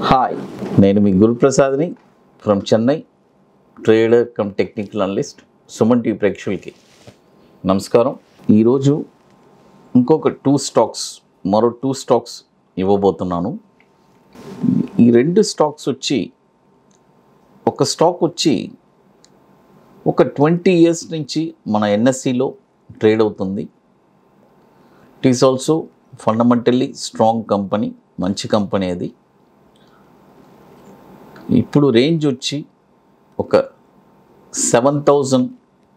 hi నేను మీ గురుప్రసాద్ని from Chennai trader cum technical analyst Suman TV ప్రేక్షకులకి నమస్కారం ఈరోజు ఇంకొక టూ స్టాక్స్ మరో టూ స్టాక్స్ ఇవ్వబోతున్నాను ఈ రెండు స్టాక్స్ వచ్చి ఒక స్టాక్ వచ్చి ఒక ట్వంటీ ఇయర్స్ నుంచి మన ఎన్ఎస్సిలో ట్రేడ్ అవుతుంది it is also fundamentally strong company మంచి కంపెనీ అది ఇప్పుడు రేంజ్ వచ్చి ఒక సెవెన్ థౌజండ్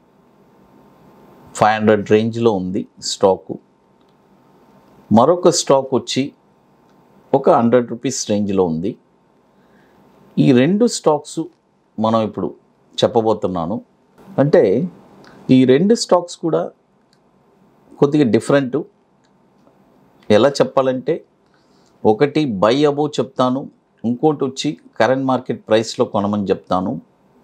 ఫైవ్ హండ్రెడ్ రేంజ్లో ఉంది స్టాకు మరొక స్టాక్ వచ్చి ఒక హండ్రెడ్ రూపీస్ రేంజ్లో ఉంది ఈ రెండు స్టాక్స్ మనం ఇప్పుడు చెప్పబోతున్నాను అంటే ఈ రెండు స్టాక్స్ కూడా కొద్దిగా డిఫరెంట్ ఎలా చెప్పాలంటే ఒకటి బై అబోవ్ చెప్తాను ఇంకోటి వచ్చి కరెంట్ మార్కెట్ ప్రైస్లో కొనమని చెప్తాను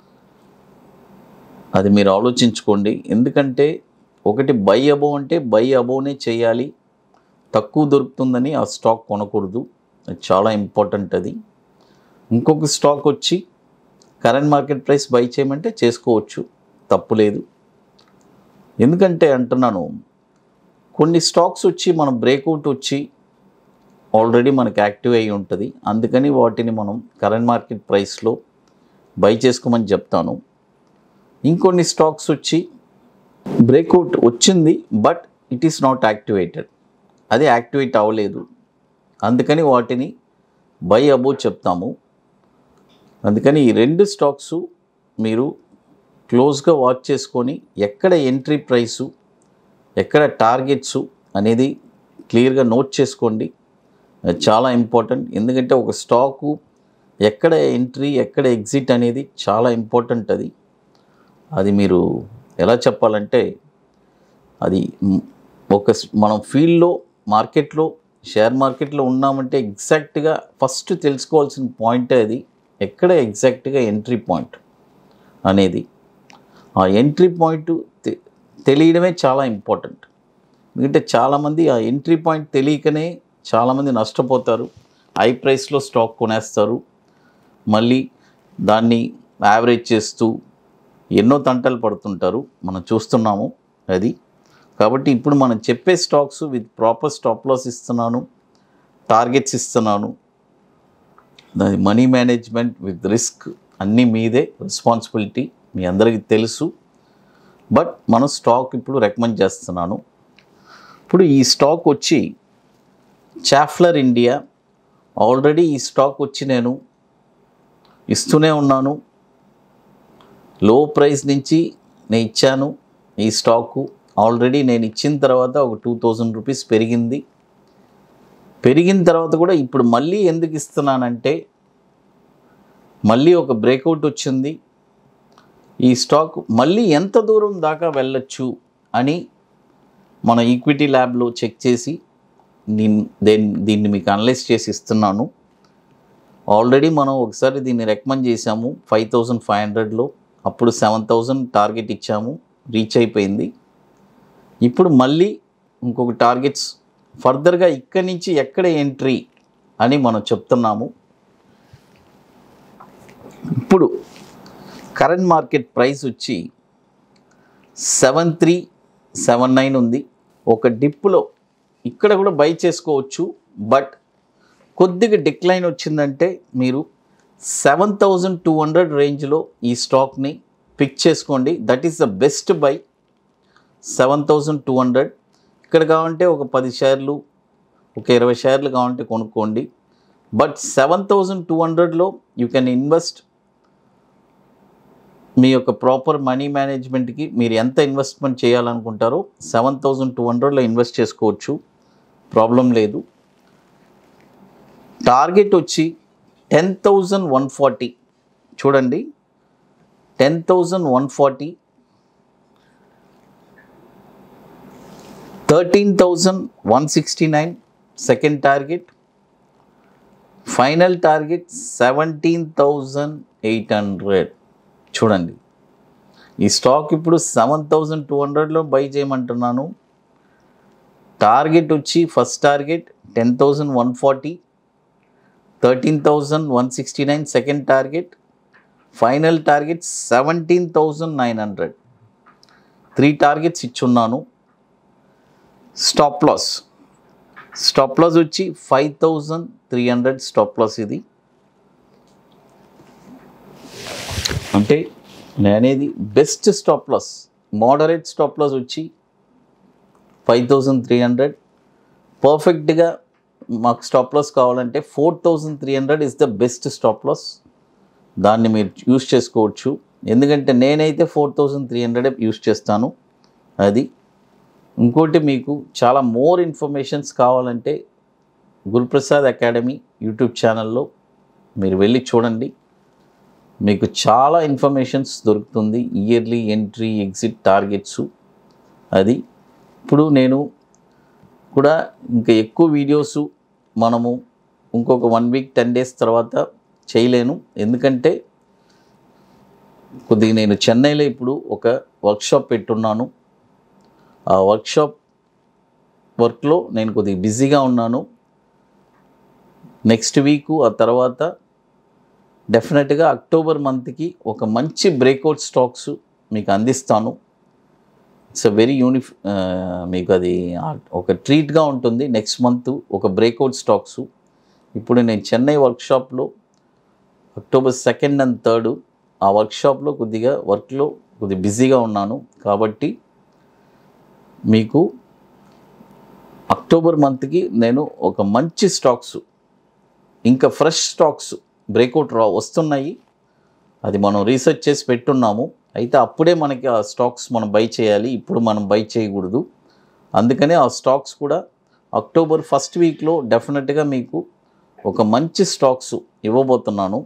అది మీరు ఆలోచించుకోండి ఎందుకంటే ఒకటి బై అబోవ్ అంటే బై అబోవ్నే చేయాలి తక్కువ దొరుకుతుందని ఆ స్టాక్ కొనకూడదు అది చాలా ఇంపార్టెంట్ అది ఇంకొక స్టాక్ వచ్చి కరెంట్ మార్కెట్ ప్రైస్ బై చేయమంటే చేసుకోవచ్చు తప్పులేదు ఎందుకంటే అంటున్నాను కొన్ని స్టాక్స్ వచ్చి మనం బ్రేక్అవుట్ వచ్చి ఆల్రెడీ మనకి యాక్టివ్ అయి ఉంటుంది అందుకని వాటిని మనం కరెంట్ మార్కెట్ ప్రైస్లో బై చేసుకోమని చెప్తాను ఇంకొన్ని స్టాక్స్ వచ్చి బ్రేక్అవుట్ వచ్చింది but it is not activated అది యాక్టివేట్ అవ్వలేదు అందుకని వాటిని బై అబో చెప్తాము అందుకని ఈ రెండు స్టాక్స్ మీరు క్లోజ్గా వాచ్ చేసుకొని ఎక్కడ ఎంట్రీ ప్రైసు ఎక్కడ టార్గెట్స్ అనేది క్లియర్గా నోట్ చేసుకోండి అది చాలా ఇంపార్టెంట్ ఎందుకంటే ఒక స్టాకు ఎక్కడ ఎంట్రీ ఎక్కడ ఎగ్జిట్ అనేది చాలా ఇంపార్టెంట్ అది అది మీరు ఎలా చెప్పాలంటే అది మ్, ఒక స్- మనం ఫీల్డ్లో మార్కెట్లో షేర్ మార్కెట్లో ఉన్నామంటే ఎగ్జాక్ట్గా ఫస్ట్ తెలుసుకోవాల్సిన పాయింట్ అది ఎక్కడ ఎగ్జాక్ట్గా ఎంట్రీ పాయింట్ అనేది ఆ ఎంట్రీ పాయింట్ తె- తెలియడమే చాలా ఇంపార్టెంట్ ఎందుకంటే చాలామంది ఆ ఎంట్రీ పాయింట్ తెలియకనే చాలామంది నష్టపోతారు హై ప్రైస్లో స్టాక్ కొనేస్తారు మళ్ళీ దాన్ని యావరేజ్ చేస్తూ ఎన్నో తంటలు పడుతుంటారు మనం చూస్తున్నాము అది కాబట్టి ఇప్పుడు మనం చెప్పే stocks with proper stop loss ఇస్తున్నాను టార్గెట్స్ ఇస్తున్నాను దాని మనీ మేనేజ్మెంట్ విత్ రిస్క్ అన్నీ మీదే రెస్పాన్సిబిలిటీ మీ అందరికీ తెలుసు బట్ మనం స్టాక్ ఇప్పుడు రికమెండ్ చేస్తున్నాను ఇప్పుడు ఈ స్టాక్ వచ్చి చాఫ్లర్ ఇండియా ఆల్రెడీ ఈ స్టాక్ వచ్చి నేను ఇస్తూనే ఉన్నాను లో ప్రైస్ నుంచి నేను ఇచ్చాను ఈ స్టాకు ఆల్రెడీ నేను ఇచ్చిన తర్వాత ఒక టూ థౌజండ్ రూపీస్ పెరిగింది పెరిగిన తర్వాత కూడా ఇప్పుడు మళ్ళీ ఎందుకు ఇస్తున్నానంటే మళ్ళీ ఒక బ్రేక్అవుట్ వచ్చింది ఈ స్టాక్ మళ్ళీ ఎంత దూరం దాకా వెళ్ళొచ్చు అని మన ఈక్విటీ ల్యాబ్లో చెక్ చేసి దీన్ని దేన్ని దీన్ని మీకు అనలైజ్ చేసి ఇస్తున్నాను ఆల్రెడీ మనం ఒకసారి దీన్ని రికమెండ్ చేసాము ఫైవ్ థౌజండ్ ఫైవ్ హండ్రెడ్లో అప్పుడు సెవెన్ థౌజండ్ టార్గెట్ ఇచ్చాము రీచ్ అయిపోయింది ఇప్పుడు మళ్ళీ ఇంకొక టార్గెట్స్ ఫర్దర్గా ఇక్కడి నుంచి ఎక్కడ ఎంట్రీ అని మనం చెప్తున్నాము ఇప్పుడు కరెంట్ మార్కెట్ ప్రైస్ వచ్చి సెవెన్ త్రీ సెవెన్ నైన్ ఉంది ఒక డిప్లో ఇక్కడ కూడా బై చేసుకోవచ్చు బట్ కొద్దిగా డిక్లైన్ వచ్చిందంటే మీరు సెవెన్ థౌజండ్ టూ హండ్రెడ్ రేంజ్లో ఈ స్టాక్ని పిక్ చేసుకోండి that is the best buy seven thousand two hundred ఇక్కడ కావాలంటే ఒక పది షేర్లు ఒక ఇరవై షేర్లు కావాలంటే కొనుక్కోండి బట్ సెవెన్ థౌజండ్ టూ హండ్రెడ్లో యూ కెన్ ఇన్వెస్ట్ మీ యొక్క ప్రాపర్ మనీ మేనేజ్మెంట్కి మీరు ఎంత ఇన్వెస్ట్మెంట్ చేయాలనుకుంటారో సెవెన్ థౌజండ్ టూ హండ్రెడ్లో ఇన్వెస్ట్ చేసుకోవచ్చు ప్రాబ్లం లేదు టార్గెట్ వచ్చి టెన్ థౌజండ్ వన్ ఫార్టీ చూడండి ten thousand one forty thirteen thousand one sixty nine second target final target seventeen thousand eight hundred చూడండి ఈ స్టాక్ ఇప్పుడు సెవెన్ థౌజండ్ టూ హండ్రెడ్లో buy చేయమంటున్నాను టార్గెట్ వచ్చి first target ten thousand one forty thirteen thousand one sixty nine second target final target seventeen thousand nine hundred three targets ఇచ్చున్నాను stop loss stop loss వచ్చి five thousand three hundred stop loss ఇది అంటే నేనేది best stop loss moderate stop loss వచ్చి five thousand three hundred పర్ఫెక్ట్గా మాకు stop loss కావాలంటే four thousand three hundred is the best stop loss దాన్ని మీరు యూస్ చేసుకోవచ్చు ఎందుకంటే నేనైతే four thousand three hundred use చేస్తాను అది ఇంకోటి మీకు చాలా మోర్ ఇన్ఫర్మేషన్స్ కావాలంటే గురుప్రసాద్ అకాడమీ యూట్యూబ్ ఛానల్లో మీరు వెళ్ళి చూడండి మీకు చాలా ఇన్ఫర్మేషన్స్ దొరుకుతుంది ఇయర్లీ ఎంట్రీ ఎగ్జిట్ టార్గెట్స్ అది ఇప్పుడు నేను కూడా ఇంకా ఎక్కువ వీడియోస్ మనము ఇంకొక వన్ వీక్ టెన్ డేస్ తర్వాత చేయలేను ఎందుకంటే కొద్దిగా నేను చెన్నైలో ఇప్పుడు ఒక వర్క్షాప్ పెట్టున్నాను ఆ వర్క్షాప్ వర్క్లో నేను కొద్దిగా బిజీగా ఉన్నాను నెక్స్ట్ వీకు ఆ తర్వాత డెఫినెట్గా అక్టోబర్ మంత్కి ఒక మంచి బ్రేక్అవుట్ స్టాక్స్ మీకు అందిస్తాను ఇట్స్ అ వెరీ యూనిఫ్ మీకు అది ఆ- ఒక ట్రీట్గా ఉంటుంది నెక్స్ట్ మంత్ ఒక బ్రేక్అవుట్ స్టాక్స్ ఇప్పుడు నేను చెన్నై వర్క్షాప్లో అక్టోబర్ సెకండ్ అండ్ థర్డ్ ఆ వర్క్షాప్లో కొద్దిగా వర్క్లో కొద్దిగా బిజీగా ఉన్నాను కాబట్టి మీకు అక్టోబర్ మంత్కి నేను ఒక మంచి స్టాక్స్ ఇంకా ఫ్రెష్ స్టాక్స్ బ్రేక్అవుట్ రా వస్తున్నాయి అది మనం రీసెర్చ్ చేసి పెట్టున్నాము అయితే అప్పుడే మనకి ఆ స్టాక్స్ మనం బై చేయాలి ఇప్పుడు మనం బై చేయకూడదు అందుకనే ఆ స్టాక్స్ కూడా అక్టోబర్ ఫస్ట్ వీక్లో డెఫినెట్గా మీకు ఒక మంచి స్టాక్స్ ఇవ్వబోతున్నాను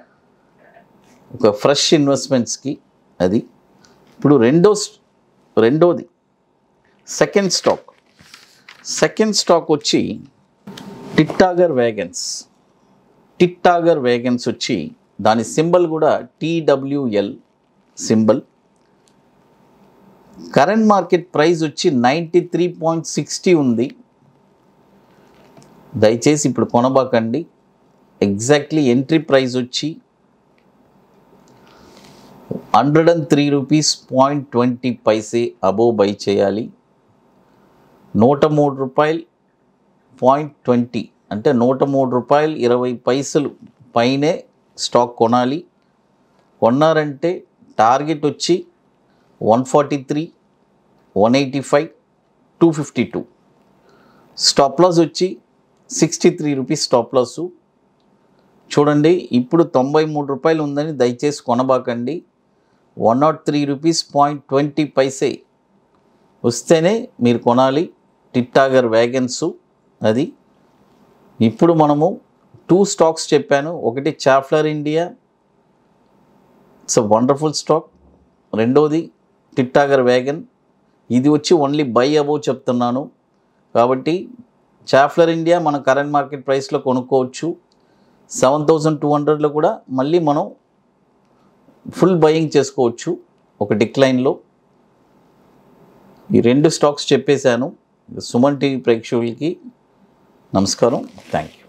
ఒక ఫ్రెష్ ఇన్వెస్ట్మెంట్స్కి అది ఇప్పుడు రెండో స్- రెండోది సెకండ్ స్టాక్ సెకండ్ స్టాక్ వచ్చి టిట్టాగర్ వేగన్స్ టిట్టాగర్ వేగన్స్ వచ్చి దాని సింబల్ కూడా TWL symbol current market price వచ్చి నైంటీ త్రీ పాయింట్ సిక్స్టీ ఉంది దయచేసి ఇప్పుడు కొనబాకండి ఎగ్జాక్ట్లీ ఎంట్రీ ప్రైస్ వచ్చి hundred and three rupees point twenty paise above buy చేయాలి నూట మూడు రూపాయలు పాయింట్ ట్వంటీ అంటే నూట మూడు రూపాయలు ఇరవై పైసలు పైనే స్టాక్ కొనాలి కొన్నారంటే టార్గెట్ వచ్చి one forty three one eighty five two fifty two stop loss వచ్చి sixty three rupees stop loss చూడండి ఇప్పుడు తొంభై మూడు రూపాయలు ఉందని దయచేసి కొనబాకండి one nought three rupees point twenty paise వస్తేనే మీరు కొనాలి టిట్టాగర్ వ్యాగన్స్ అది ఇప్పుడు మనము టూ స్టాక్స్ చెప్పాను ఒకటి Schaeffler India it's a wonderful stock రెండోది టిట్టాగర్ వ్యాగన్ ఇది వచ్చి ఓన్లీ బై అబోవ్ చెప్తున్నాను కాబట్టి చాఫ్లర్ ఇండియా మన కరెంట్ మార్కెట్ ప్రైస్లో కొనుక్కోవచ్చు సెవెన్ థౌజండ్ టూ హండ్రెడ్లో కూడా మళ్ళీ మనం ఫుల్ బయింగ్ చేసుకోవచ్చు ఒక డిక్లైన్లో ఈ రెండు స్టాక్స్ చెప్పేశాను సుమన్ టీవీ ప్రేక్షకులకి నమస్కారం థ్యాంక్ యూ